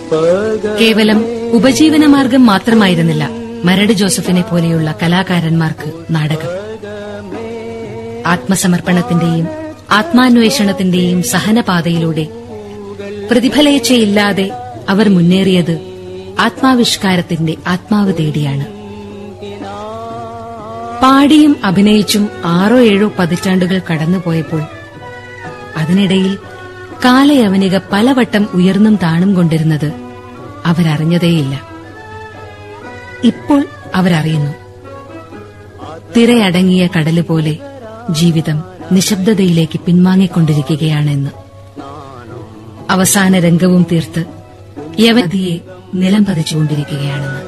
കേവലം ഉപജീവനമാർഗം മാത്രമായിരുന്നില്ല മരട് ജോസഫിനെ പോലെയുള്ള കലാകാരന്മാർക്ക് നാടകം ആത്മസമർപ്പണത്തിന്റെയും ആത്മാന്വേഷണത്തിന്റെയും സഹനപാതയിലൂടെ പ്രതിഫലേച്ഛയില്ലാതെ അവർ മുന്നേറിയത് ആത്മാവിഷ്കാരത്തിന്റെ ആത്മാവ് തേടിയാണ് പാടിയും അഭിനയിച്ചും ആറോ ഏഴോ പതിറ്റാണ്ടുകൾ കടന്നുപോയപ്പോൾ അതിനിടയിൽ കാലയവനിക പലവട്ടം ഉയർന്നും താണും കൊണ്ടിരുന്നത് അവരറിഞ്ഞതേയില്ല ഇപ്പോൾ അവരറിയുന്നു തിരയടങ്ങിയ കടല് പോലെ ജീവിതം നിശബ്ദതയിലേക്ക് പിൻവാങ്ങിക്കൊണ്ടിരിക്കുകയാണെന്ന് അവസാന രംഗവും തീർത്ത് യവതിയെ നിലം പതിച്ചുകൊണ്ടിരിക്കുകയാണെന്ന്